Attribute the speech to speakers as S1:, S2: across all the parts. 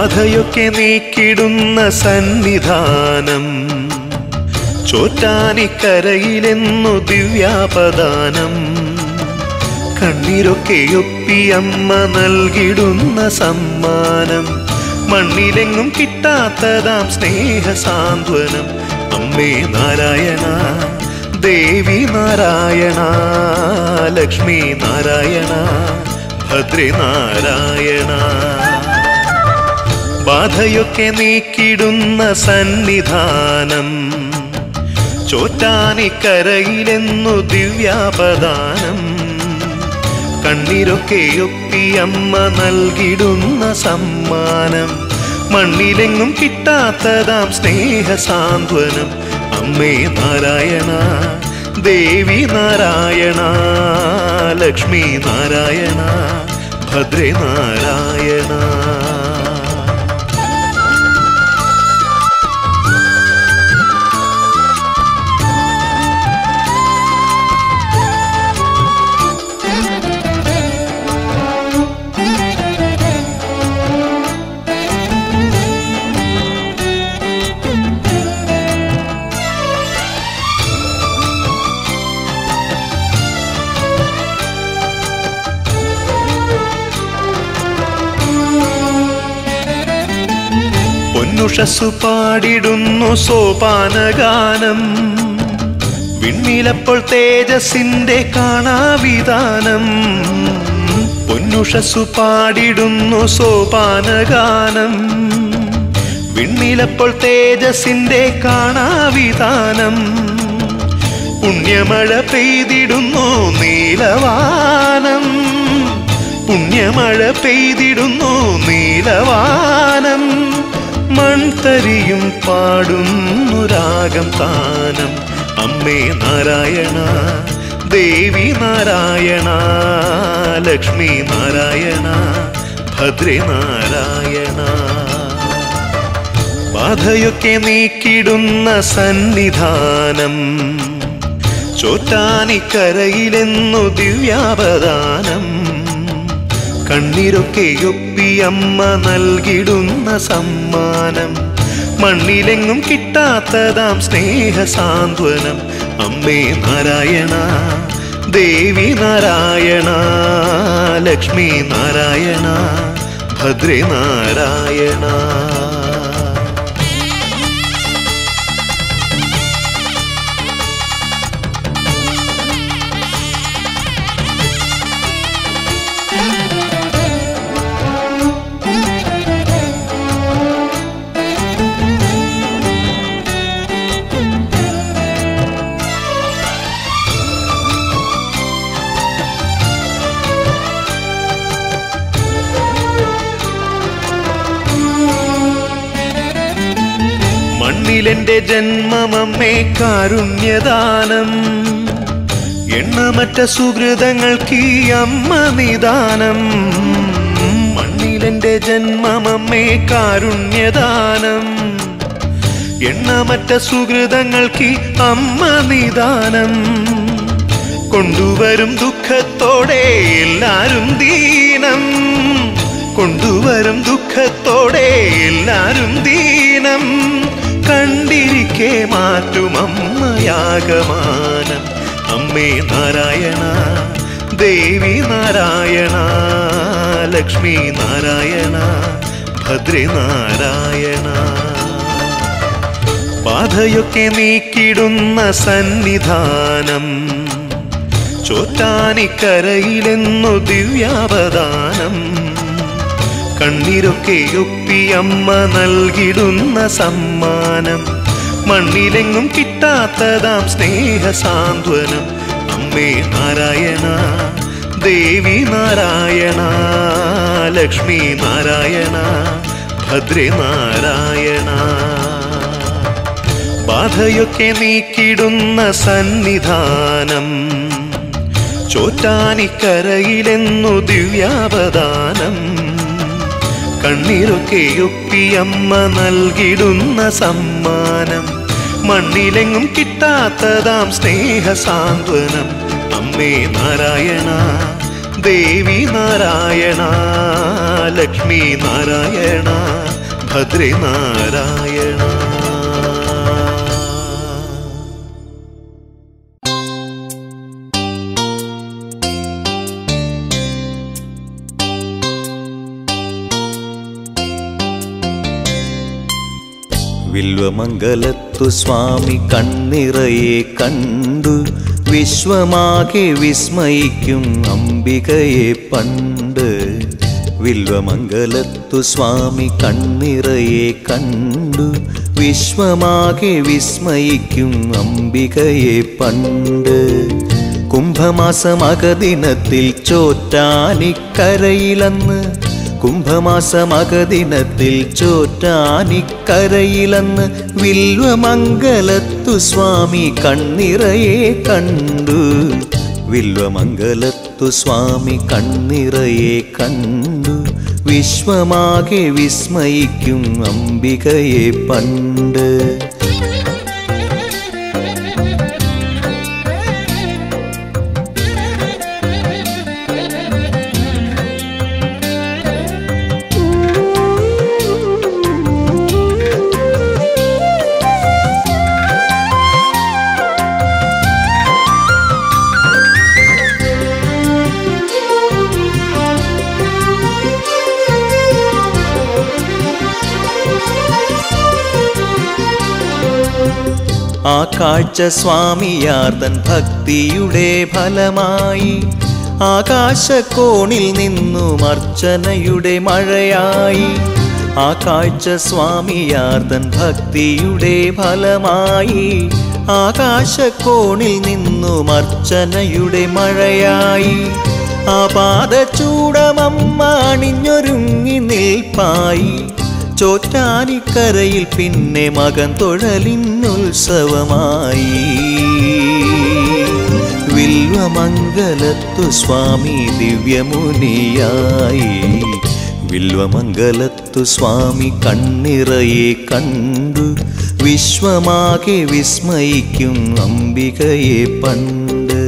S1: ബാധയൊക്കെ നീക്കിടുന്ന സന്നിധാനം ചോറ്റാനിക്കരയിലെന്നു ദിവ്യാപദാനം കണ്ണീരൊക്കെയൊപ്പി അമ്മ നൽകിടുന്ന സമ്മാനം മണ്ണിലെങ്ങും കിട്ടാത്തതാം സ്നേഹ സാന്ത്വനം അമ്മേ നാരായണ ദേവി നാരായണ ലക്ഷ്മി നാരായണ ഭദ്രി നാരായണ ബാധയൊക്കെ നീക്കിടുന്ന സന്നിധാനം ചോറ്റാനിക്കരയിലെന്നു ദിവ്യാപദാനം കണ്ണീരൊക്കെയൊപ്പി അമ്മ നൽകിടുന്ന സമ്മാനം മണ്ണിലെങ്ങും കിട്ടാത്തതാം സ്നേഹ സാന്ത്വനം അമ്മേ നാരായണ ദേവി നാരായണ ലക്ഷ്മി നാരായണ ഭദ്രേ നാരായണ പൊന്നുഷസ്സു പാടിടുന്നു സോപാനഗാനം വിണ്ണിലപ്പോൾ തേജസിന്റെ കാണാവിധാനം പൊന്നുഷസ്സു പാടിടുന്നു സോപാനഗാനം വിണ്ണിലപ്പോൾ തേജസിന്റെ കാണാവിധാനം പുണ്യമഴ പെയ്തിടുന്നു നീലവാനം പുണ്യമഴ പെയ്തിടുന്നു നീലവാനം മൺതരിയും പാടുന്നു രാഗം താനം അമ്മേ നാരായണ ദേവി നാരായണ ലക്ഷ്മി നാരായണ ഭദ്രേ നാരായണ ബാധയൊക്കെ നീക്കിടുന്ന സന്നിധാനം ചോറ്റാനിക്കരയിലെന്നു ദിവ്യാപദാനം കണ്ണീരൊക്കെയൊപ്പി അമ്മ നൽകിടുന്ന സമ്മാനം മണ്ണിലെങ്ങും കിട്ടാത്തതാം സ്നേഹ സാന്ത്വനം അമ്മേ നാരായണ ദേവി നാരായണ ലക്ഷ്മി നാരായണ ഭദ്രേ നാരായണ മണ്ണിലെന്റെ ജന്മമമ്മേ കാരുണ്യദാനം എണ്ണമറ്റ സുഹൃതങ്ങൾക്ക് ഈ അമ്മ നിദാനം മണ്ണിലെന്റെ ജന്മമമ്മേ കാരുണ്യദാനം എണ്ണമറ്റ സുഹൃതങ്ങൾക്ക് ഈ അമ്മ നിദാനം കൊണ്ടുവരും ദുഃഖത്തോടെ എല്ലാരും ദീനം കൊണ്ടുവരും ദുഃഖത്തോടെ എല്ലാരും ദീനം കണ്ടിരിക്കെ മാറ്റും അമ്മയാകമാനം അമ്മേ നാരായണ ദേവി നാരായണ ലക്ഷ്മി നാരായണ ഭദ്രേ നാരായണ ബാധയൊക്കെ നീക്കിടുന്ന സന്നിധാനം ചോറ്റാനിക്കരയിലെന്നു ദിവ്യാപദാനം കണ്ണീരൊക്കെയൊപ്പി അമ്മ നൽകിടുന്ന സമ്മാനം മണ്ണിലെങ്ങും കിട്ടാത്തതാം സ്നേഹ സാന്ത്വനം അമ്മേ നാരായണ ദേവി നാരായണ ലക്ഷ്മി നാരായണ ഭദ്രേ നാരായണ ബാധയൊക്കെ നീക്കിടുന്ന സന്നിധാനം ചോറ്റാനിക്കരയിലെന്നു ദിവ്യാപദാനം കണ്ണീരൊക്കെയൊപ്പി അമ്മ നൽകിടുന്ന സമ്മാനം മണ്ണിലെങ്ങും കിട്ടാത്തതാം സ്നേഹ സാന്ത്വനം അമ്മേ നാരായണ ദേവി നാരായണ ലക്ഷ്മി നാരായണ ഭദ്രേ നാരായണ
S2: വില്വമംഗലത്തു സ്വാമി കണ്ണിറയെ കണ്ടു വിശ്വമാകെ വിസ്മയിക്കും അംബികയെ പണ്ട് വില്വമംഗലത്തു സ്വാമി കണ്ണിറയെ കണ്ടു വിശ്വമാകെ വിസ്മയിക്കും അംബികയെ പണ്ട് കുംഭമാസമകദിനത്തിൽ ചോറ്റാനിക്കരയിലന്ന് കുംഭമാസമകദിനത്തിൽ ചോറ്റാനിക്കരയിലന്ന് വില്വമംഗലത്തു സ്വാമി കണ്ണിറയെ കണ്ടു വില്വമംഗലത്തു സ്വാമി കണ്ണിറയെ കണ്ടു വിശ്വമാകെ വിസ്മയിക്കും അംബികയെ പണ്ട് ആ കാഴ്ച സ്വാമിയാർത്തൻ ഭക്തിയുടെ ഫലമായി ആകാശക്കോണിൽ നിന്നും അർച്ചനയുടെ മഴയായി ആ കാഴ്ച സ്വാമിയാർത്തൻ ഭക്തിയുടെ ഫലമായി ആകാശക്കോണിൽ നിന്നും അർച്ചനയുടെ മഴയായി ആ പാദചൂടമമ്മ അണിഞ്ഞൊരുങ്ങി നിൽപ്പായി ചോറ്റാനിക്കരയിൽ പിന്നെ മകൻ തൊഴലിനുത്സവമായി വില്വമംഗലത്തു സ്വാമി ദിവ്യമുനിയായി വില്വമംഗലത്തു സ്വാമി കണ്ണിറയെ കണ്ടു വിശ്വമാകെ വിസ്മയിക്കും അംബികയെ പണ്ട്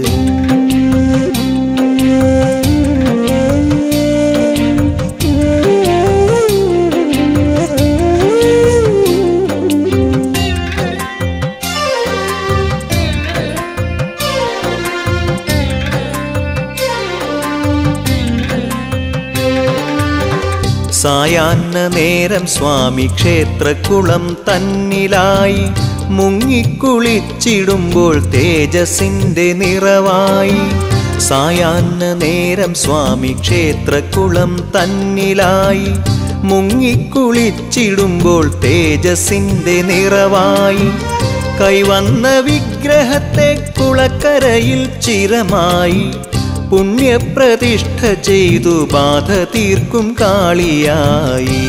S2: സായാഹ്ന നേരം സ്വാമി ക്ഷേത്രക്കുളം തന്നിലായി മുങ്ങിക്കുളിച്ചിടുമ്പോൾ തേജസിന്റെ നിറവായി സായാഹ്ന നേരം സ്വാമി ക്ഷേത്രക്കുളം തന്നിലായി മുങ്ങിക്കുളിച്ചിടുമ്പോൾ തേജസിന്റെ നിറവായി കൈവന്ന വിഗ്രഹത്തെ കുളക്കരയിൽ ചിരമായി പുണ്യപ്രതിഷ്ഠ ചെയ്തു ബാധ തീർക്കും കാളിയായി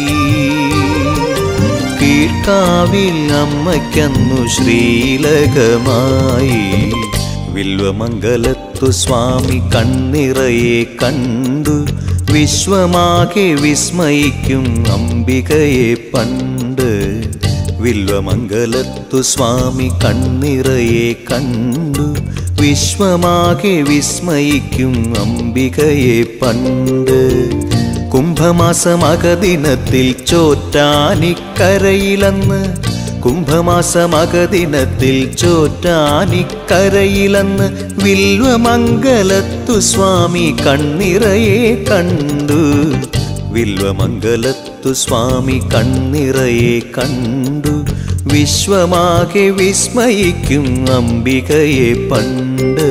S2: കീഴ്ക്കാവിൽ അമ്മയ്ക്കന്നു ശ്രീലകമായി വില്വമംഗലത്തു സ്വാമി കണ്ണിറയെ കണ്ടു വിശ്വമാകെ വിസ്മയിക്കും അംബികയെ പണ്ട് വില്വമംഗലത്തു സ്വാമി കണ്ണിറയെ കണ്ടു വിശ്വമാകെ വിസ്മയിക്കും അംബികയെ പണ്ട് കുംഭമാസമകദിനത്തിൽ ചോറ്റാനിക്കരയിലന്ന് കുംഭമാസമകദിനത്തിൽ ചോറ്റാനിക്കരയിലന്ന് വില്വമംഗലത്തു സ്വാമി കണ്ണിറയെ കണ്ടു വില്വമംഗലത്തു സ്വാമി കണ്ണിറയെ കണ്ടു വിശ്വമാകെ വിസ്മയിക്കും അംബികയെ പണ്ട്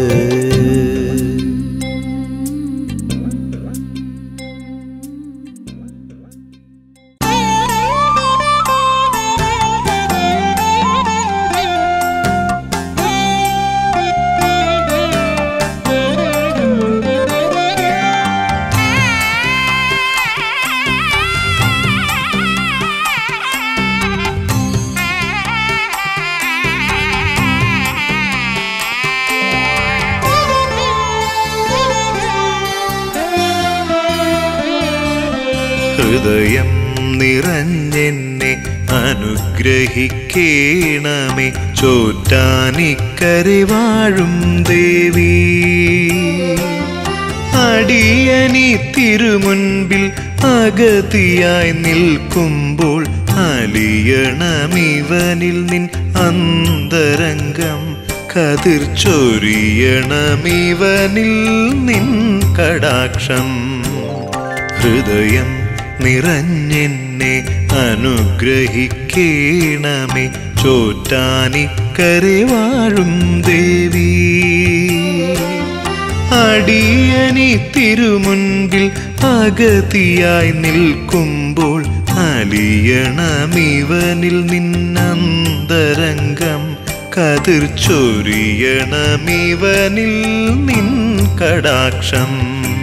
S1: ഹൃദയം നിറഞ്ഞെന്നെ അനുഗ്രഹിക്കേണമേ ചോറ്റാനിക്കരെ വാഴും ദേവി അടിയനി തിരുമുൻപിൽ അഗതിയായി നിൽക്കുമ്പോൾ അലിയണമിവനിൽ നിൻ അന്തരംഗം കതിർ ചൊരിയണമിവനിൽ നിൻ കടാക്ഷം ഹൃദയം നിറഞ്ഞെന്നെ അനുഗ്രഹിക്കേണമേ ചോറ്റാനിക്കരെ വാഴും ദേവി അടിയനി തിരുമുൻപിൽ അഗതിയായി നിൽക്കുമ്പോൾ അലിയണമിവനിൽ നിന്നന്തരംഗം കതിർ ചൊരിയണമിവനിൽ നിൻ കടാക്ഷം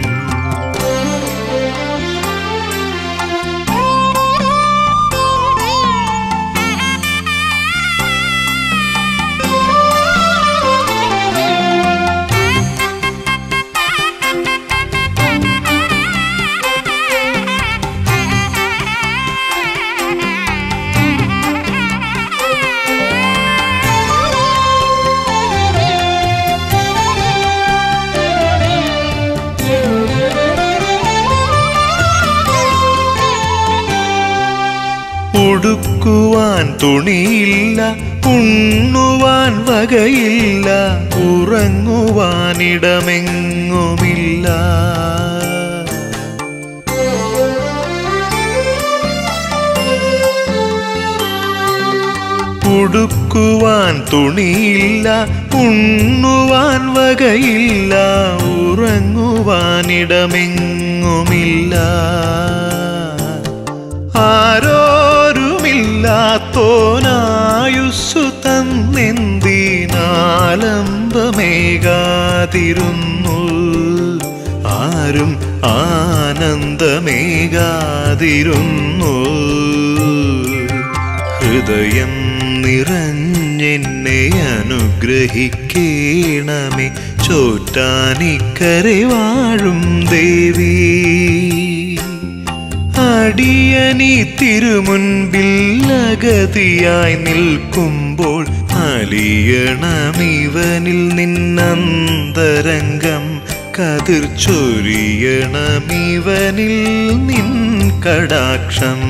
S1: ഉടുക്കുവാൻ തുണിയില്ല ഉണ്ണുവാൻ വകയില്ല ഉറങ്ങുവാനിടമെങ്ങുമില്ല ഉടുക്കുവാൻ തുണിയില്ല ഉണ്ണുവാൻ വകയില്ല ഉറങ്ങുവാനിടമെങ്ങുമില്ല ആരോരുമില്ലാത്തോനായുസ്സു തന്നെന്തിനാലംബമേകാതിരുന്നു ആരും ആനന്ദമേകാതിരുന്നു ഹൃദയം നിറഞ്ഞെന്നെ അനുഗ്രഹിക്കേണമേ ചോറ്റാനിക്കരെ വാഴും ദേവി അടിയനി തിരുമുൻപിൽ അഗതിയായി നിൽക്കുമ്പോൾ അലിയണമിവനിൽ നിന്നന്തരംഗം കതിർ ചൊരിയണമിവനിൽ നിൻ കടാക്ഷം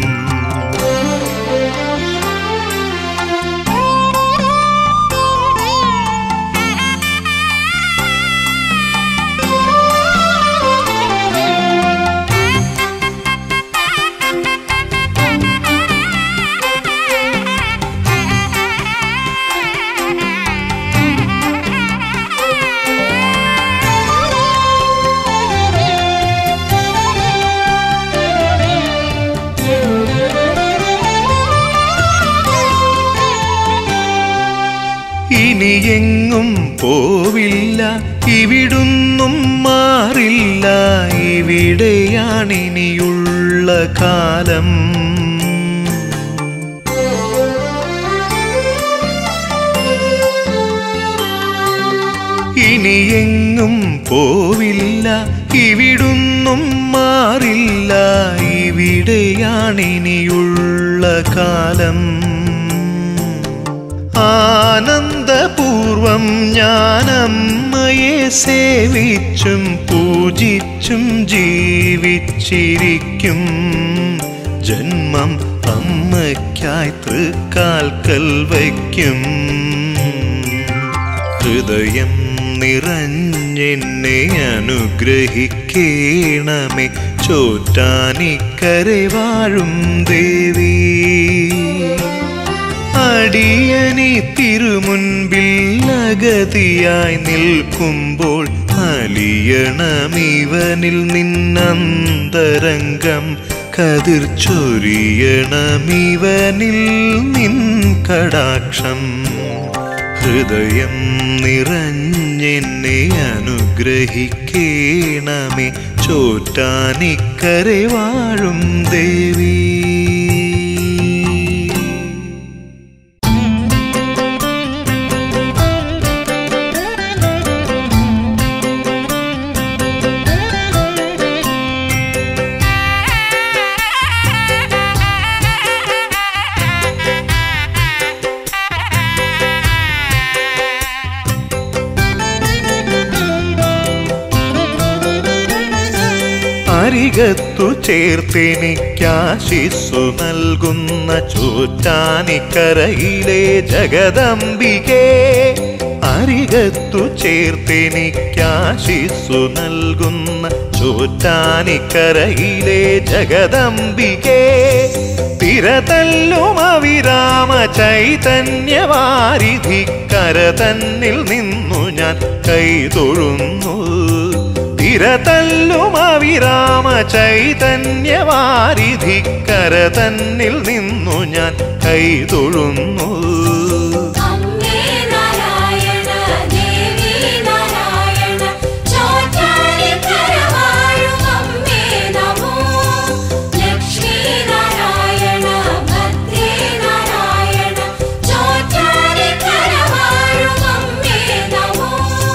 S1: ഇനിയെങ്ങും പോവില്ല ഇവിടുന്നും മാറില്ല ഇവിടെയാണിനിയുള്ള കാലം ഇനിയെങ്ങും പോവില്ല ഇവിടുന്നും മാറില്ല ഇവിടെയാണിനിയുള്ള കാലം ആനന്ദപൂർവം ഞാനമ്മയെ സേവിച്ചും പൂജിച്ചും ജീവിച്ചിരിക്കും ജന്മം അമ്മയ്ക്കായി തൃക്കാൽക്കൽ വയ്ക്കും ഹൃദയം നിറഞ്ഞെന്നെ അനുഗ്രഹിക്കേണമേ ചോറ്റാനിക്കരെ വാഴും ദേവി അടിയനി തിരുമുൻപിൽ അഗതിയായി നിൽക്കുമ്പോൾ അലിയണമിവനിൽ നിന്നന്തരംഗം കതിർ ചൊരിയണമിവനിൽ നിൻ കടാക്ഷം ഹൃദയം നിറഞ്ഞെന്നെ അനുഗ്രഹിക്കേണമേ ചോറ്റാനിക്കരെ വാഴും ദേവി അരികത്തു ചേർത്തെനിക്കാശിസ്സു നൽകുന്ന ചോറ്റാനിക്കരയിലെ ജഗദംബികേ അരികത്തു ചേർത്തെനിക്കാശിസ്സു നൽകുന്ന ചോറ്റാനിക്കരയിലെ ജഗദംബികേ തിരതല്ലും അവിരാമ ചൈതന്യവാരിധി കരതന്നിൽ നിന്നു ഞാൻ കൈതൊഴുന്നു തിരതല്ലും അവിരാമ ചൈതന്യവാരിധി കരതന്നിൽ നിന്നു ഞാൻ കൈതൊഴുന്നു
S3: അമ്മേ നാരായണ ദേവി നാരായണ ചോറ്റാനിക്കര വാഴും അമ്മേ നമോ ലക്ഷ്മി നാരായണ ഭദ്രേ നാരായണ ചോറ്റാനിക്കര വാഴും അമ്മേ നമോ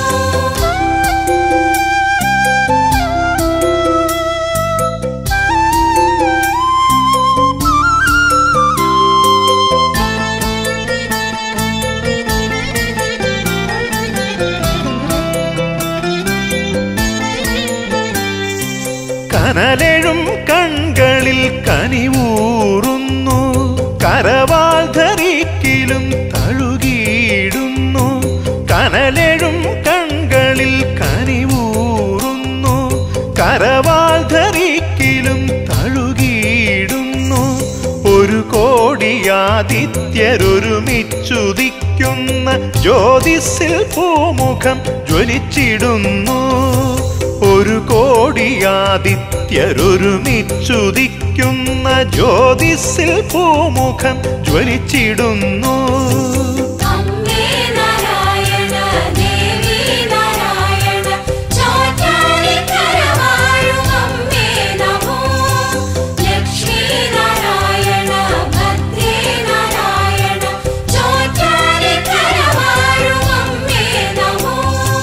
S1: കനലെഴും കൺകളിൽ കനിവൂറുന്നു കരവാൾ ധരിക്കിലും തഴുകിയിടുന്നു കനലെഴും കൺകളിൽ കനിവൂറുന്നു കരവാൾ ധരിക്കിലും തഴുകിയിടുന്നു ഒരു കോടിയാദിത്യരൊരുമിച്ചുദിക്കുന്ന ജ്യോതിസിൽ പൂമുഖം ജ്വലിച്ചിടുന്നു ഒരു കോടിയാദിത്യരൊരുമിച്ചുദിക്കുന്ന ജ്യോതിസിൽ പൂമുഖം ജ്വലിച്ചിടുന്നു
S3: അമ്മേ നാരായണ ദേവി നാരായണ ചോറ്റാനിക്കര വാഴും അമ്മേ നമോ ലക്ഷ്മി നാരായണ ഭദ്രേ നാരായണ ചോറ്റാനിക്കര വാഴും അമ്മേ നമോ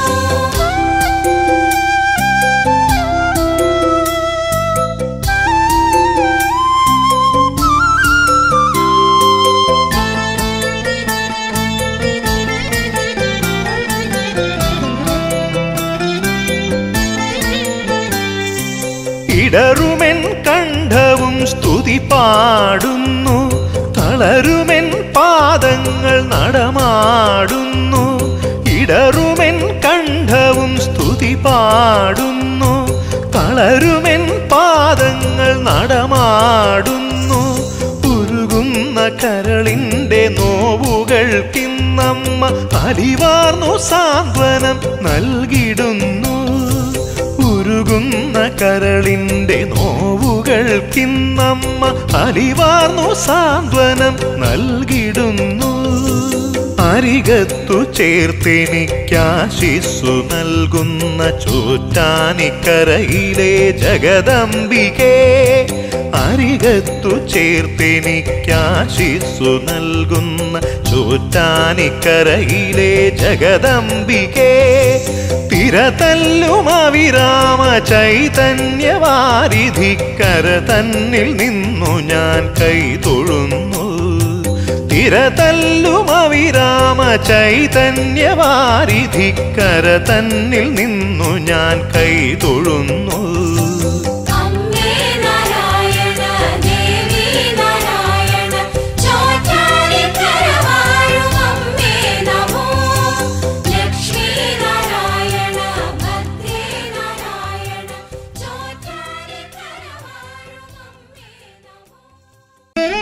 S1: ഇടറുമെൻ കണ്ഠവും സ്തുതി പാടുന്നു തളരുമെൻ പാദങ്ങൾ നടമാടുന്നു ഇടറുമെൻ കണ്ഠവും സ്തുതി പാടുന്നു തളരുമെൻ പാദങ്ങൾ നടമാടുന്നു ഉരുകുന്ന കരളിൻ്റെ നോവുകൾക്കിന്നമ്മ അലിവാർന്നു സാന്ത്വനം നൽകിടുന്നു ഉരുകുന്ന കരളിൻ്റെ നോവുകൾക്കിന്നമ്മ അലിവാർന്നു സാന്ത്വനം നൽകിടുന്നു അരികത്തു ചേർത്തെനിക്കാശിസ്സു നൽകുന്ന ചോറ്റാനിക്കരയിലെ ജഗദംബികേ അരികത്തു ചേർത്തെനിക്കാശിസ്സു നൽകുന്ന ചോറ്റാനിക്കരയിലെ ജഗദംബികേ തിരതല്ലും അവിരാമ ചൈതന്യവാരിധി കരതന്നിൽ നിന്നു ഞാൻ കൈതൊഴുന്നു തിരതല്ലും അവിരാമ ചൈതന്യവാരിധി കരതന്നിൽ നിന്നു ഞാൻ കൈതൊഴുന്നു
S3: അമ്മേ നാരായണ ദേവി നാരായണ ചോറ്റാനിക്കര വാഴും അമ്മേ നമോ ലക്ഷ്മി നാരായണ ഭദ്രേ നാരായണ ചോറ്റാനിക്കര വാഴും അമ്മേ നമോ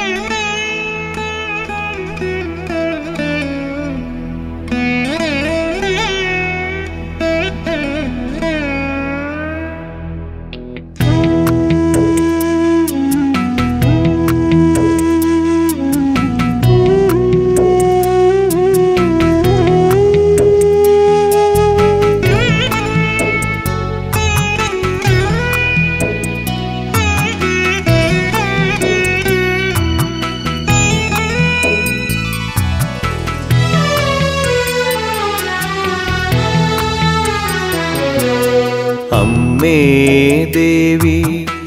S2: അമ്മേ ദേവി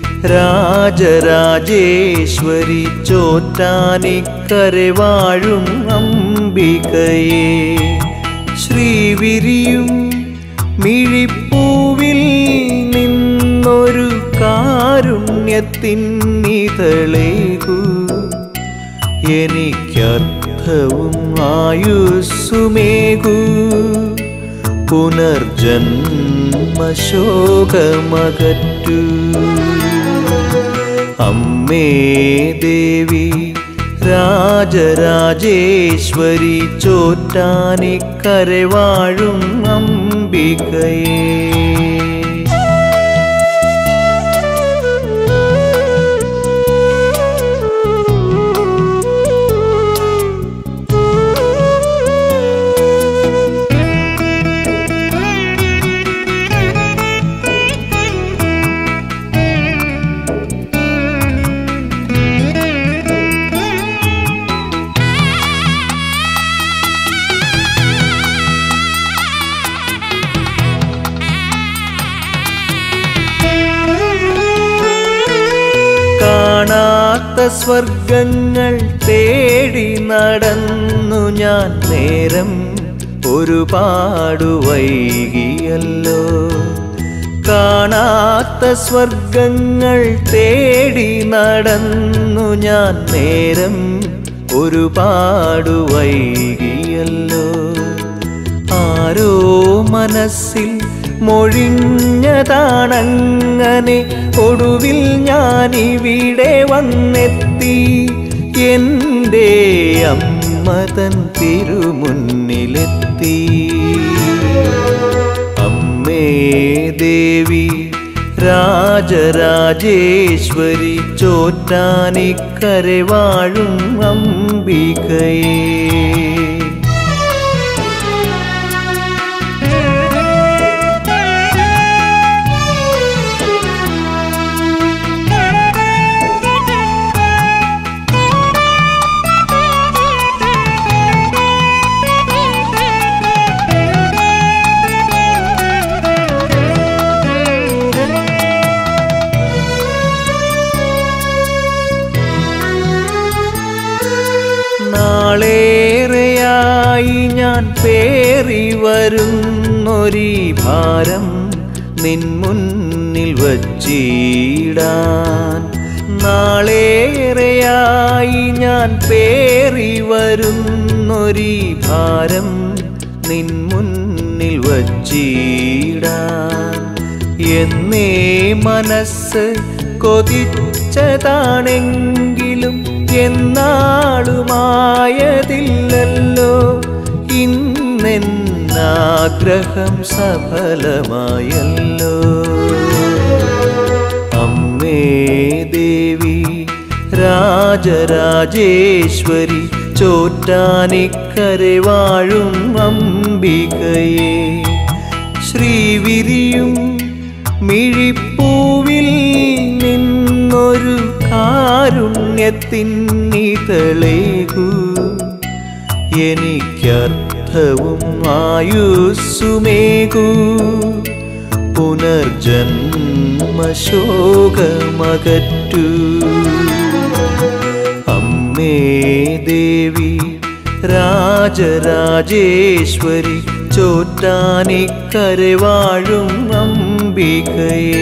S2: രാജരാജേശ്വരി ചോറ്റാനിക്കരെ വാഴും അംബികയെ ശ്രീവിരിയും മിഴിപ്പൂവിൽ നിന്നൊരു കാ കാരുണ്യത്തിന്നിതളേകൂ എനിക്കർത്ഥവും ആയുസ്സുമേകൂ പുനർജന്മശോകമകറ്റൂ അമ്മേ ദേവി രാജരാജേശ്വരി ചോറ്റാനിക്കരെ വാഴും അംബികയേ കാണാത്ത സ്വർഗങ്ങൾ തേടി നടന്നു ഞാൻ നേരം ഒരുപാടു വൈകിയല്ലോ കാണാത്ത സ്വർഗങ്ങൾ തേടി നടന്നു ഞാൻ നേരം ഒരുപാടു വൈകിയല്ലോ ആരോ മനസ്സിൽ മൊഴിഞ്ഞതാണങ്ങനെ ഒടുവിൽ ഞാൻ ഇവിടെ വന്നെത്തി എൻ്റെ അമ്മതൻ തിരുമുന്നിലെത്തി അമ്മേ ദേവി രാജരാജേശ്വരി ചോറ്റാനിക്കരെ വാഴും അംബികയേ നാളേറെയായി ഞാൻ പേറി വരുന്നൊരീ ഭാരം നിൻ മുന്നിൽ വച്ചിടാൻ നാളേറെയായി ഞാൻ പേറി വരുന്നൊരീ ഭാരം നിൻ മുന്നിൽ വച്ചിടാൻ എന്നേ മനസ്സ് കൊതിച്ചതാണെങ്കിലും എന്നാളുമായതില്ലല്ലോ ഇന്നെന്നാഗ്രഹം സഫലമായല്ലോ അമ്മേ ദേവി രാജരാജേശ്വരി ചോറ്റാനിക്കരെ വാഴും അംബികയേ ശ്രീവിരിയും മിഴിപ്പൂവിൽ നിന്നൊരു കാരുണ്യത്തിന്നിതളേകൂ എനിക്കർത്ഥവും ആയുസ്സുമേകൂ പുനർജന്മശോകമകറ്റൂ അമ്മേ ദേവി രാജരാജേശ്വരി ചോറ്റാനിക്കരെ വാഴും അംബികയേ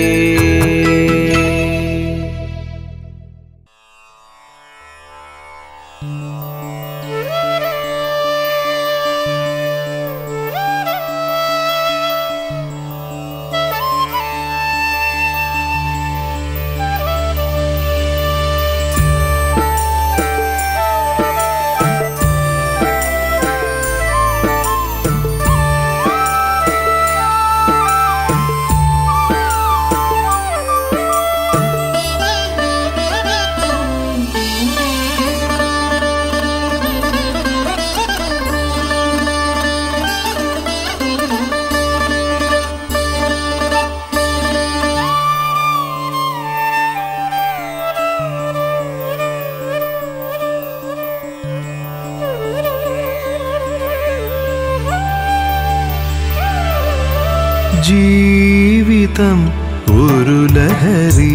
S1: ജീവിതം ഒരു ലഹരി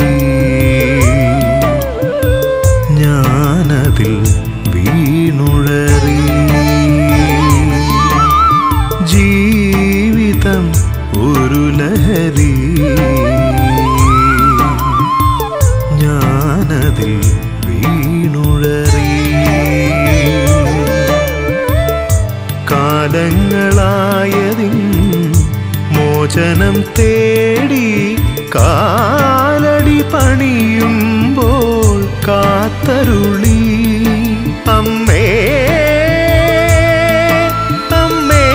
S1: ഞാനതിൽ വീണുഴറി ജീവിതം ഒരു ലഹരി കാലങ്ങളായതിൻ മോചനം തേടി കാലടി പണിയുമ്പോൾ കാത്തരുളി അമ്മേ അമ്മേ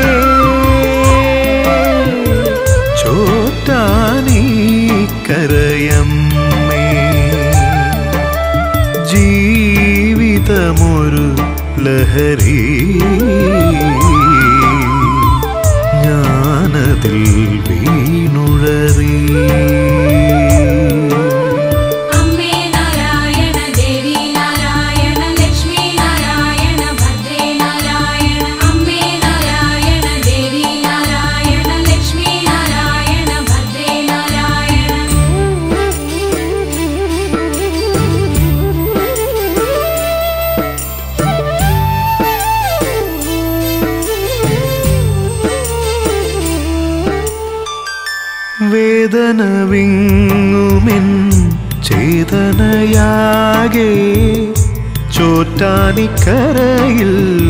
S1: ചോറ്റാനീ കരയമ്മേ ജീവിതമൊരു ലഹരി ഞാനതിൽ വീണുഴറി
S3: അമ്മേ നാരായണ ദേവി നാരായണ ലക്ഷ്മി നാരായണ ഭദ്രേ നാരായണ അമ്മേ നാരായണ ദേവി നാരായണ ലക്ഷ്മി നാരായണ ഭദ്രേ നാരായണ
S1: വേദന വിങ്ങുമെൻ ചേതനയാകെ ചോറ്റാനിക്കരയിൽ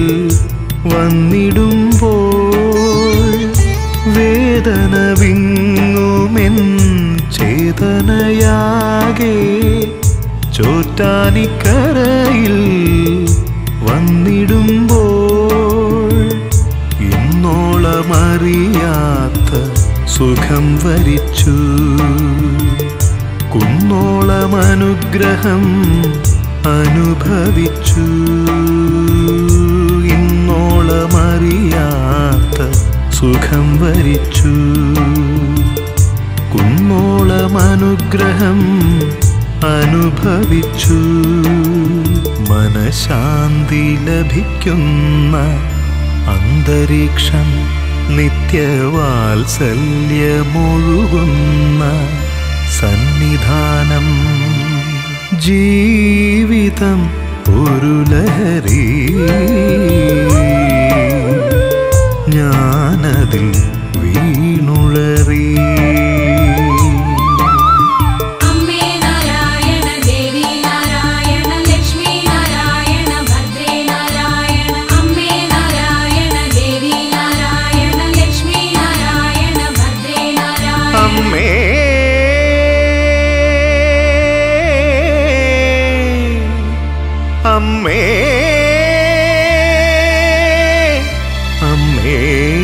S1: വന്നിടുമ്പോൾ വേദന വിങ്ങുമെൻ ചേതനയാകെ ചോറ്റാനിക്കരയിൽ വന്നിടുമ്പോൾ ഇന്നോളമറിയാത്ത സുഖം വരിച്ചു കുന്നോളം അനുഗ്രഹം അനുഭവിച്ചു ഇന്നോളമറിയാത്ത സുഖം വരിച്ചു കുന്നോളം അനുഗ്രഹം അനുഭവിച്ചു മനശാന്തി ലഭിക്കുന്ന അന്തരീക്ഷം നിത്യവാത്സല്യമൊഴുകുന്ന സന്നിധാനം ജീവിതം ഒരു ലഹരി ഞാനതിൽ വീണുഴറി
S3: അമ്മേ നാരായണ ദേവി നാരായണ ലക്ഷ്മി നാരായണ ഭദ്രേ നാരായണ അമ്മേ നാരായണ ദേവി നാരായണ ലക്ഷ്മി നാരായണ ഭദ്രേ നാരായണ
S1: അമ്മേ അമ്മേ അമ്മേ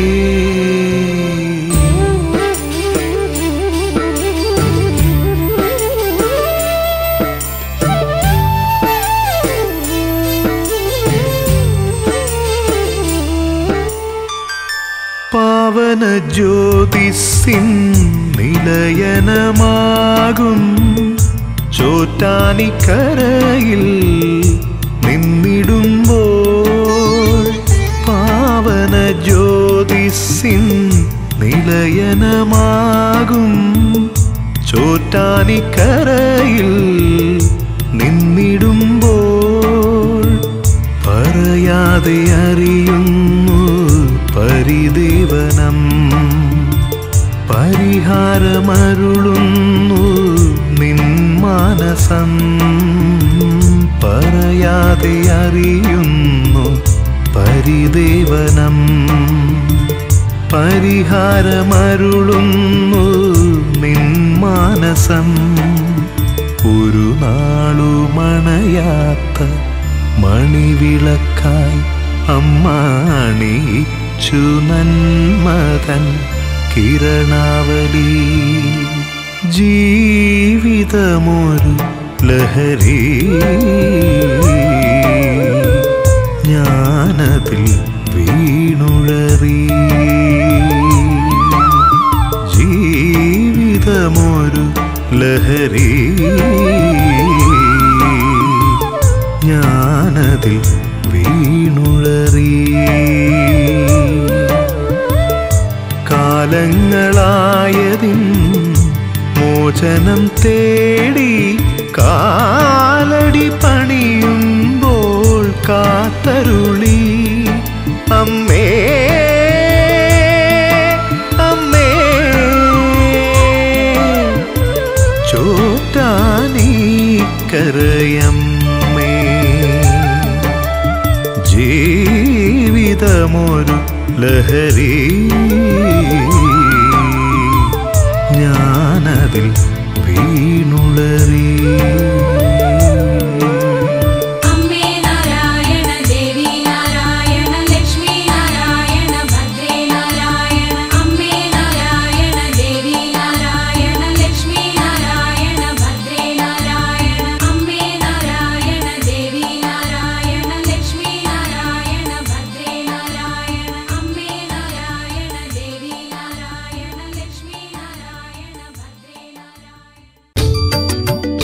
S1: പാവന ജ്യോതിസിൻ നിലയനമാകും ചോറ്റാനിക്കരയിൽ നിന്നിടുമ്പോൾ പാവന ജ്യോതിസിൻ നിലയനമാകും ചോറ്റാനിക്കരയിൽ നിന്നിടുമ്പോൾ പറയാതെ അറിയുന്നു പരിദേവനം പരിഹാരമരുളുന്നു നിൻ മാനസം പറയാതെ അറിയുന്നു പരിദേവനം പരിഹാരമരുളുന്നു നിൻ മാനസം ഒരു നാളുമണയാത്ത മണിവിളക്കായി അമ്മ അണിയിച്ചു നന്മതൻ കിരണാവലി ജീവിതമൊരു ലഹരി ഞാനതിൽ വീണുഴറി ജീവിതമൊരു ലഹരി ഞാനതിൽ വീണുഴറി കാലങ്ങളായതിൻ മോചനം തേടി കാലടി പണിയുമ്പോൾ കാത്തരുളി അമ്മേ അമ്മേ ചോറ്റാനീ കരയമ്മേ ജീവിതമൊരു ലഹരി ഞാനതിൽ വീണുളറി
S3: അമ്മേ നാരായണ ദേവി നാരായണ ലക്ഷ്മി നാരായണ ഭദ്രേ നാരായണ അമ്മേ നാരായണ ദേവി നാരായണ ലക്ഷ്മി നാരായണ ഭദ്രേ നാരായണ അമ്മേ നാരായണ ദേവി നാരായണ ലക്ഷ്മി നാരായണ ഭദ്രേ നാരായണ അമ്മേ നാരായണ ദേവി നാരായണ ലക്ഷ്മി നാരായണ ഭദ്രേ നാരായണ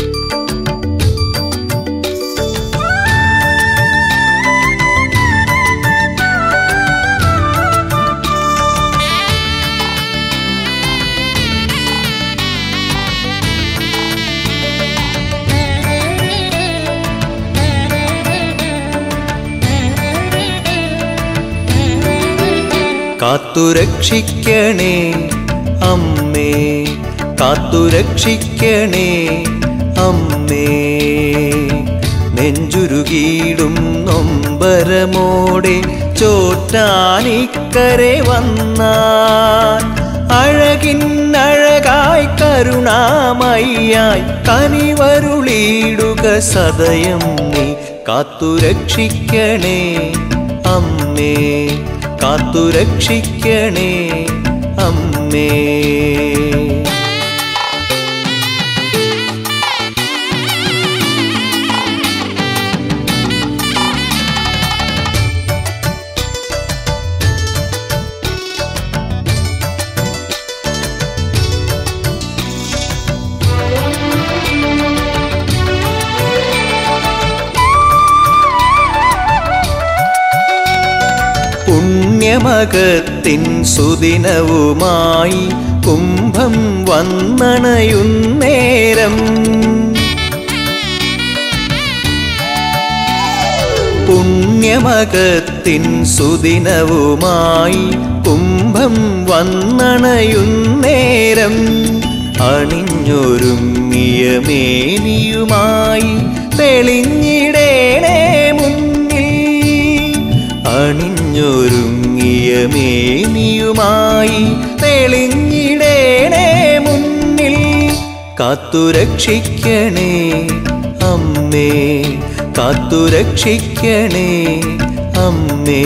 S2: കാത്തുരക്ഷിക്കണേ അമ്മേ കാത്തുരക്ഷിക്കണേ അമ്മേ നെഞ്ചുരുകിയിടും നൊമ്പരമോടെ ചോറ്റാനിക്കരെ വന്നാൽ അഴകിൻ അഴകായി കരുണാമയ്യായി കനിവരുളിയിടുക സദയം നീ കാത്തുരക്ഷിക്കണേ അമ്മേ കാത്തുരക്ഷിക്കണേ അമ്മേ പുണ്യമകത്തിൻ സുദിനവുമായി കുംഭം വന്നണയുന്നേരം പുണ്യമകത്തിൻ സുദിനവുമായി കുംഭം വന്നണയുന്നേരം അണിഞ്ഞൊരുങ്ങിയ മേനിയുമായി തെളിഞ്ഞിടേണേ മുന്നിൽ അണിഞ്ഞൊരുങ്ങിയ മേനിയുമായി തെളിഞ്ഞിടേണേ മുന്നിൽ കാത്തുരക്ഷിക്കണേ അമ്മേ കാത്തുരക്ഷിക്കണേ അമ്മേ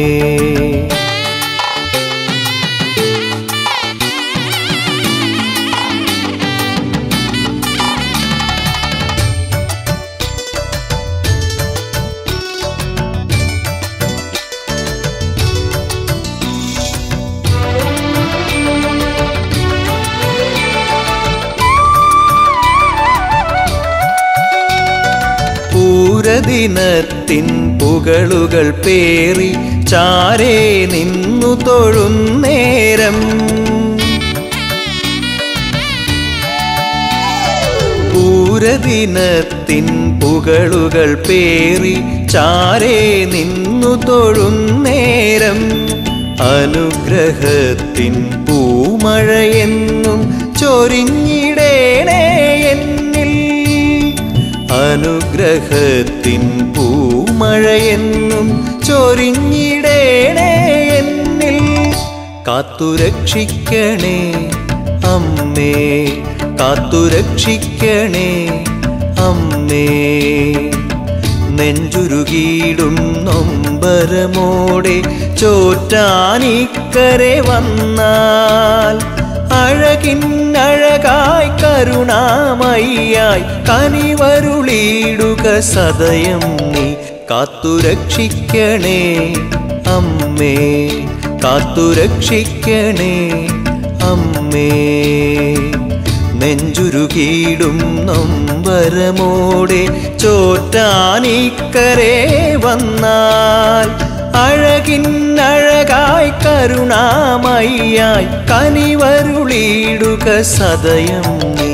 S2: പൂരദിനത്തിൻ പുകളുകൾ പേറി ചാരേ നിന്നു തൊഴുന്നേരം പൂരദിനത്തിൻ പുകളുകൾ പേറി ചാരേ നിന്നു തൊഴുന്നേരം അനുഗ്രഹത്തിൻ പൂമഴയെന്നും ചൊരിഞ്ഞിടേണേ എന്നിൽ അനുഗ്രഹത്തിൻ പൂമഴയെന്നും ചൊരിഞ്ഞിടേണേ എന്നിൽ കാത്തുരക്ഷിക്കണേ അമ്മേ കാത്തുരക്ഷിക്കണേ അമ്മേ നെഞ്ചുരുകിയിടും നൊമ്പരമോടെ ചോറ്റാനിക്കരെ വന്നാൽ അഴകിൻ അഴകായി കരുണാമയ്യായി കനിവരുളിയിടുക സദയം നീ കാത്തുരക്ഷിക്കണേ അമ്മേ കാത്തുരക്ഷിക്കണേ അമ്മേ നെഞ്ചുരുകിയിടും നൊമ്പരമോടെ ചോറ്റാനിക്കരെ വന്നാൽ അഴകിൻ അഴകായി കരുണാമയ്യായി കനിവരുളിയിടുക സദയം നീ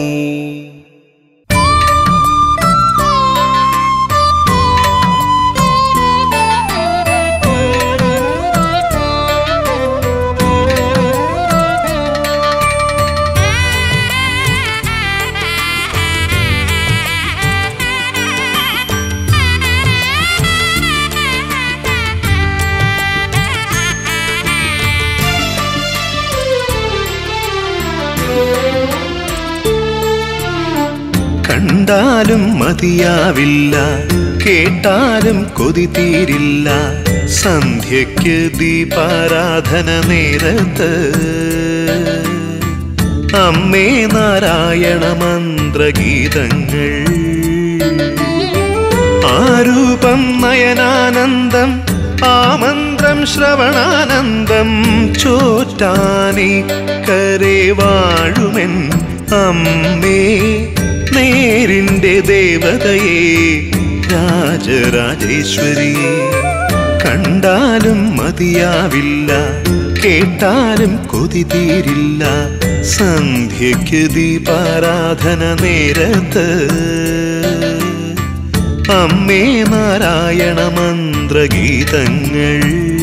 S3: Thank you.
S1: കണ്ടാലും മതിയാവില്ല കേട്ടാലും കൊതി തീരില്ല സന്ധ്യയ്ക്ക് ദീപാരാധന നേരത്ത് അമ്മേ നാരായണ മന്ത്രഗീതങ്ങൾ ആരൂപം നയനാനന്ദം ആമന്ത്രം ശ്രവണാനന്ദം ചോറ്റാനി കരെ വാഴുമെൻ അമ്മേ നേരിൻ്റെ ദേവതയെ രാജരാജേശ്വരിയെ കണ്ടാലും മതിയാവില്ല കേട്ടാലും കൊതി തീരില്ല സന്ധ്യയ്ക്ക് ദീപാരാധന നേരത്ത് അമ്മേ നാരായണ മന്ത്രഗീതങ്ങൾ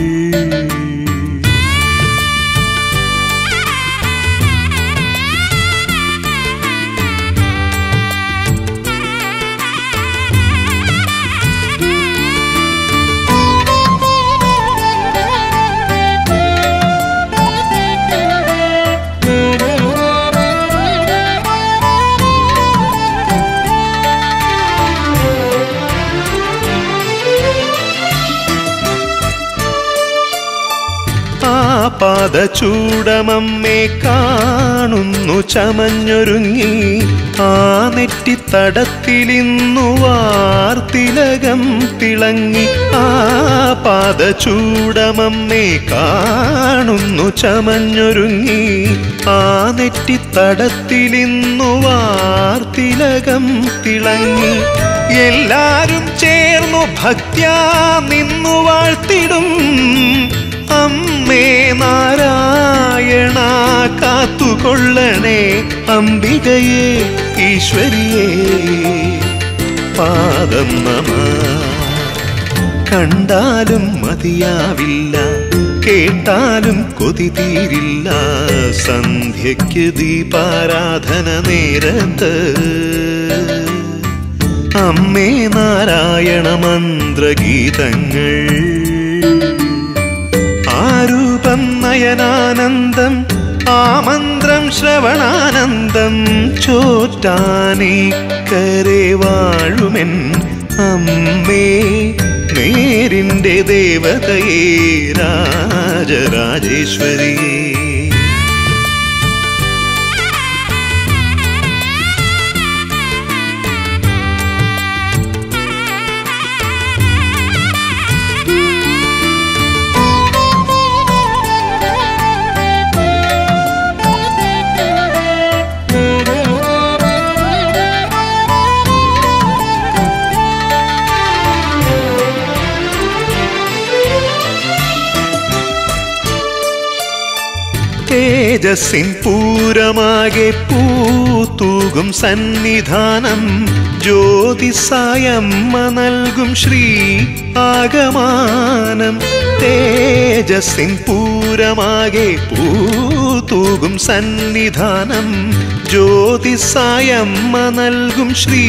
S1: ആ പാദചൂടമമ്മേ കാണുന്നു ചമഞ്ഞൊരുങ്ങി ആ നെറ്റിത്തടത്തിലിന്നു വാർത്തിലകം തിളങ്ങി ആ പാദചൂടമമ്മേ കാണുന്നു ചമഞ്ഞൊരുങ്ങി ആ നെറ്റിത്തടത്തിലിന്നു വാർത്തിലകം തിളങ്ങി എല്ലാരും ചേർന്നു ഭക്ത്യാ നിന്നു വാഴ്ത്തിടും അമ്മേ നാരായണ കാത്തുകൊള്ളണേ അംബികയെ ഈശ്വരിയെ പാദം നമ കണ്ടാലും മതിയാവില്ല കേട്ടാലും കൊതി തീരില്ല സന്ധ്യയ്ക്ക് ദീപാരാധന നേരത്ത് അമ്മേ നാരായണ മന്ത്രഗീതങ്ങൾ ആരൂപം നയനാനന്ദം ആമന്ത്രം ശ്രവണാനന്ദം ചോറ്റാനി കരെ വാഴുമെൻ അമ്മേ നേരിൻ്റെ ദേവതയെ രാജരാജേശ്വരിയേ തേജസ്സിൻ പൂരമാകെ പൂത്തൂകും സന്നിധാനം ജ്യോതിസായമ്മ നൽകും ശ്രീ ആഗമാനം തേജസ്സിൻ പൂരമാകെ പൂത്തൂകും സന്നിധാനം ജ്യോതിസായമ്മ നൽകും ശ്രീ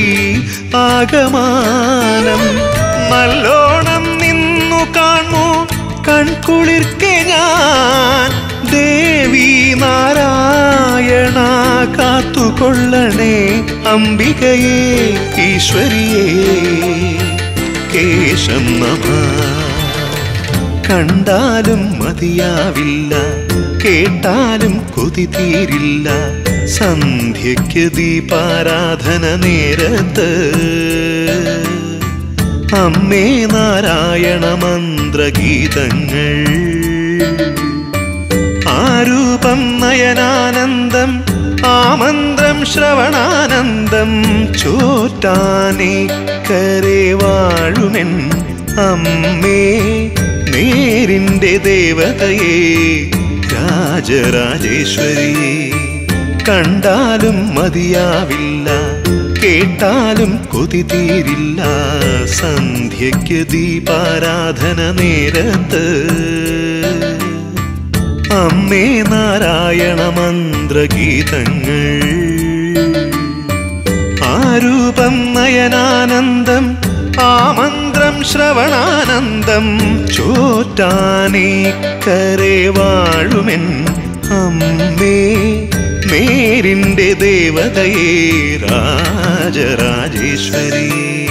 S1: ആഗമാനം നല്ലോണം നിന്നു കാണൂ കൺകുളിർക്കെ ഞാൻ ദേവി നാരായണ കാത്തുകൊള്ളണേ അംബികയെ ഈശ്വരിയെ കേശം നമ കണ്ടാലും മതിയാവില്ല കേട്ടാലും കൊതി തീരില്ല സന്ധ്യയ്ക്ക് ദീപാരാധന നേരത്ത് അമ്മേ നാരായണ മന്ത്രഗീതങ്ങൾ ആരൂപം നയനാനന്ദം ആമന്ത്രം ശ്രവണാനന്ദം ചോറ്റാനെ കരെ വാഴുമെൻ അമ്മേ നേരിൻ്റെ ദേവതയെ രാജരാജേശ്വരിയെ കണ്ടാലും മതിയാവില്ല കേട്ടാലും കൊതി തീരില്ല സന്ധ്യയ്ക്ക് ദീപാരാധന നേരത്ത് അമ്മേ നാരായണ മന്ത്രഗീതങ്ങൾ ആരൂപം നയനാനന്ദം ആമന്ത്രം ശ്രവണാനന്ദം ചോറ്റാനേ കരെ വാഴുമെൻ അമ്മേ നേരിന്റെ ദേവതയേ രാജരാജേശ്വരി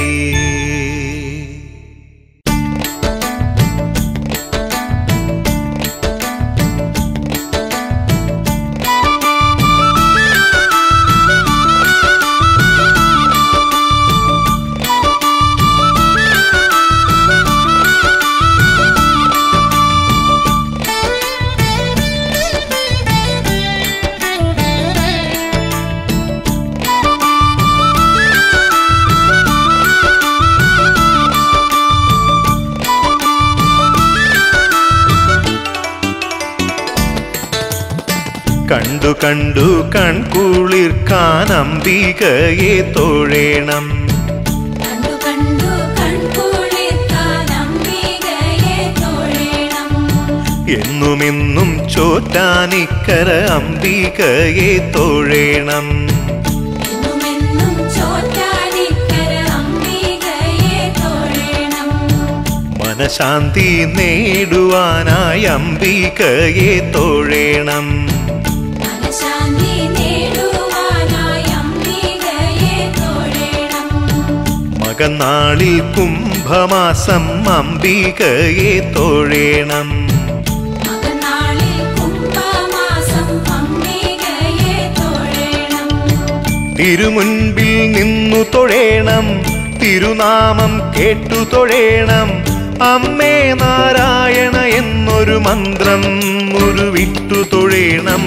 S1: കണ്ടു കണ്ടു കൺകുളിർക്കാൻ അംബികയെ തോഴേണം
S3: കണ്ടു കണ്ടു കൺകുളിർക്കാൻ അംബികയെ തൊഴണം
S1: എന്നുമെന്നും ചോറ്റാനിക്കര അംബികയെ തോഴേണം
S3: എന്നുമെന്നും ചോറ്റാനിക്കര അംബികയെ തൊഴണം
S1: മനശാന്തി നേടുവാനായി അംബികയെ തോഴേണം
S3: മനഃശാന്തി നേടുവാനായി അംബികയെ തൊഴണം
S1: മകനാളിൽ കുംഭമാസം അംബികയെ തോഴേണം
S3: മകനാളിൽ കുംഭമാസം അംബികയെ തൊഴണം
S1: തിരുമുൻപിൽ നിന്നു തൊഴേണം തിരുനാമം കേട്ടു തൊഴേണം അമ്മേ നാരായണ എന്നൊരു മന്ത്രം ഉരുവിട്ടു തൊഴേണം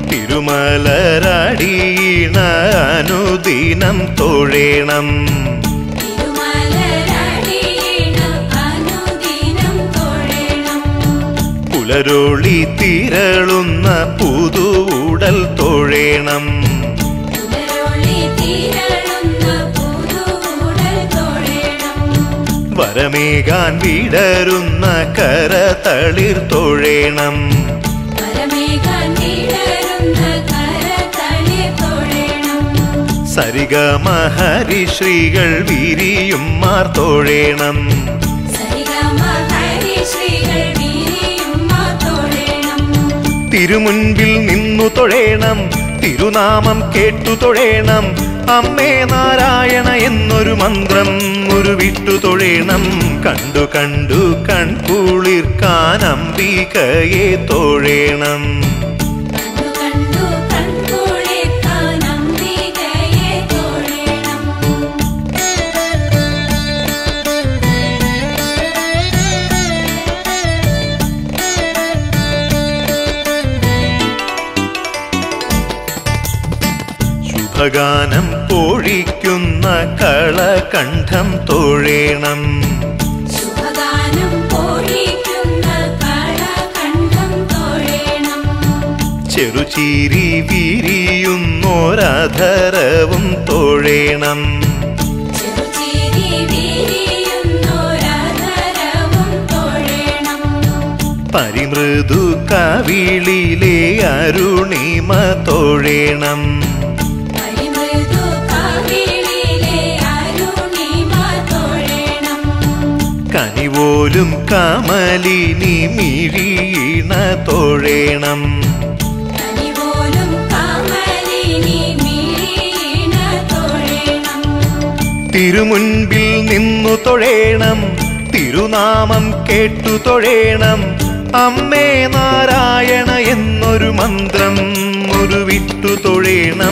S1: തിരുമലരടീണ അനുദിനം തൊഴേണം
S3: തിരുമലരടിയീണ അനുദിനം തൊഴണം
S1: പുലരോളി തിരളുന്ന പുതുവുടൽ തൊഴേണം
S3: പുലരൊളി തിരളുന്ന പുതുകൂടൽ തൊഴണം
S1: വരമേകാൻ വിടരുന്ന കരതളിർ തൊഴേണം
S3: പരമേകാൻ വിടരുന്ന കരതളിർ തൊഴണം
S1: സരിഗമഹരിശ്രീകൾ വിരിയും മാർ തൊഴേണം
S3: സരിഗമ ഹരിശ്രീകൾ വീരിയും തൊഴണം
S1: തിരുമുൻപിൽ നിന്നു തൊഴേണം തിരുനാമം കേട്ടു തൊഴേണം അമ്മേ നാരായണ എന്നൊരു മന്ത്രം ഒരു വിട്ടു തൊഴേണം കണ്ടു കണ്ടു കൺകുളിർക്കാൻ അംബികയെ തൊഴേണം
S3: കണ്ടു കണ്ടു കൺകുളിർക്കാൻ അംബികയെ തൊഴണം
S1: ശുഭഗാനം പൊഴിക്കുന്ന കളകണ്ഠം തൊഴേണം
S3: ശുഭഗാനം പൊഴിക്കുന്ന കളകണ്ഠം തൊഴണം
S1: ചെറുചീരി വിരിയുന്നോരധരവും തൊഴേണം
S3: ചെറുചിരി വീരിയുന്നൊരധരവും തൊഴണം
S1: പരിമൃദു കവിളിലെ അരുണിമ തൊഴേണം
S3: പരിമൃദു കവിളിലെ അരുണിമ തൊഴണം
S1: കനിപോലും കമലിനി മിഴീണ തൊഴേണം
S3: കനിപോലും കമലിനി മിഴീണ തൊഴണം
S1: തിരുമുൻപിൽ നിന്നു തൊഴേണം തിരുനാമം കേട്ടു തൊഴേണം അമ്മേ നാരായണ എന്നൊരു മന്ത്രം ഒരു വിട്ടു തൊഴേണം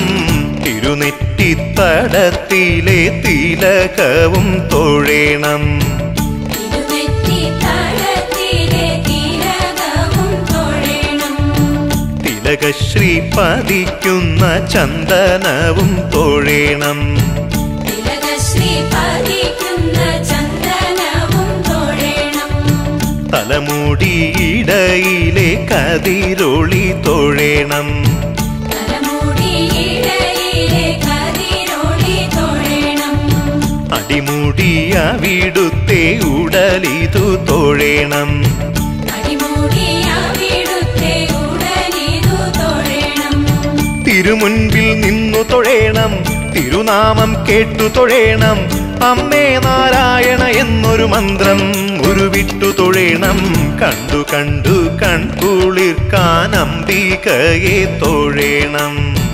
S1: തിരുനെറ്റിത്തടത്തിലെ തിലകവും തൊഴേണം
S3: തിരുനെറ്റി തടത്തിലെ തിലകവും തൊഴണം
S1: തിലകശ്രീ പതിക്കുന്ന ചന്ദനവും തൊഴേണം
S3: തിലകശ്രീ പതിക്കുന്ന ചന്ദനവും തൊഴണം
S1: തലമുടിയിടയിലെ കതിരൊളി തൊഴേണം
S3: തലമുടിയിടയിലെ കതിരൊളി തൊഴണം
S1: അടിമുടി അവിടുത്തെ ഉടലിതു തൊഴേണം
S3: അടിമുടി അവിടുത്തെ ഉടലിതു തൊഴണം
S1: തിരുമുൻപിൽ നിന്നു തൊഴേണം തിരുനാമം കേട്ടു തൊഴേണം അമ്മേ നാരായണ എന്നൊരു മന്ത്രം ഒരു വിട്ടു തൊഴേണം കണ്ടു കണ്ടു കൺകുളിർക്കാൻ അംബികയെ തൊഴേണം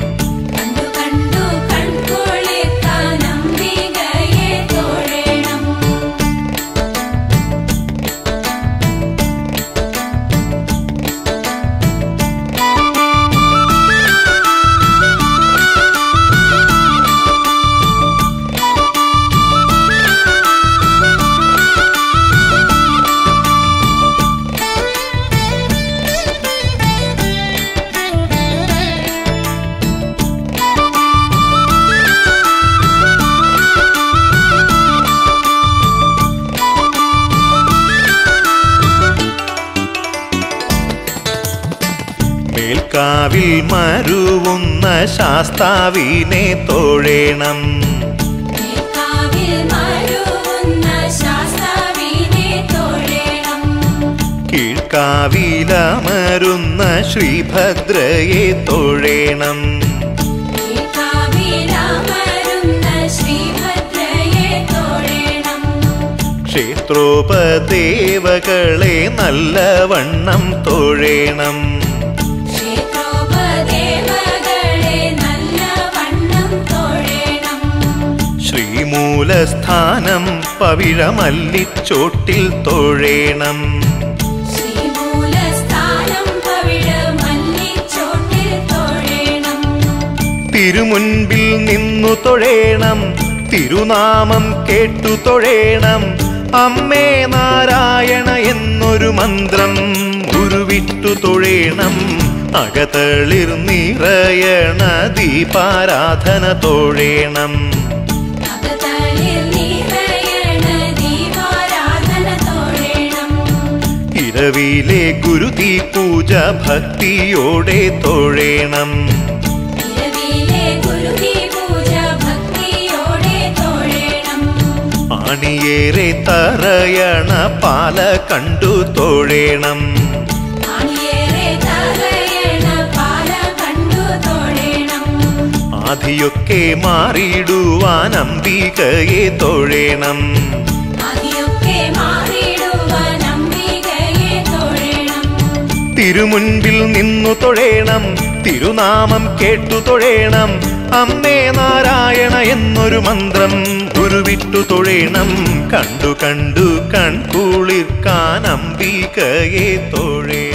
S1: മേൽക്കാവിൽ മരുവുന്ന ശാസ്താവിനെ തോഴേണം
S3: മേൽക്കാവിൽ മരുവുന്ന ശാസ്താവിനെ തൊഴണം
S1: കീഴ്ക്കാവിലമരുന്ന ശ്രീഭദ്രയെ തോഴേണം
S3: മേൽക്കാവിലമരുന്ന ശ്രീഭദ്രയെ തൊഴണം
S1: ക്ഷേത്രോപദേവകളെ നല്ലവണ്ണം തോഴേണം
S3: ക്ഷേത്രോപദേവകളെ നല്ലവണ്ണം തൊഴണം
S1: ശ്രീമൂലസ്ഥാനം പവിഴമല്ലിച്ചോട്ടിൽ തോഴേണം
S3: ശ്രീമൂലസ്ഥാനം പവിഴ മല്ലിച്ചോട്ടിൽ തൊഴണം
S1: തിരുമുൻപിൽ നിന്നു തൊഴേണം തിരുനാമം കേട്ടു തൊഴേണം അമ്മേ നാരായണ എന്നൊരു മന്ത്രം ഉരുവിട്ടു തൊഴേണം അകതളിർ നിറയണ ദീപാരാധന തോഴേണം
S3: അകതളിർ നിറയണ ദീപാരാധന തൊഴണം
S1: ഇരവിലെ ഗുരുതി പൂജ ഭക്തിയോടെ തോഴേണം
S3: ഇരവിലെ ഗുരുതി പൂജ ഭക്തിയോടെ തൊഴണം
S1: ആണിയേറെ തറയണ പാല കണ്ടു തോഴേണം
S3: അണിയേറെ തറയണ പാല കണ്ടു തൊഴണം
S1: ആദിയൊക്കെ മാറിയിടുവാൻ അംബികയെ തോഴേണം
S3: അതിയൊക്കെ മാറിടുവാൻ അംബികയെ തൊഴണം
S1: തിരുമുൻപിൽ നിന്നു തൊഴേണം തിരുനാമം കേട്ടു തൊഴേണം അമ്മേ നാരായണ എന്നൊരു മന്ത്രം ഉരുവിട്ടു തൊഴേണം കണ്ടു കണ്ടു കൺകുളിർക്കാൻ അംബികയെ തൊഴേ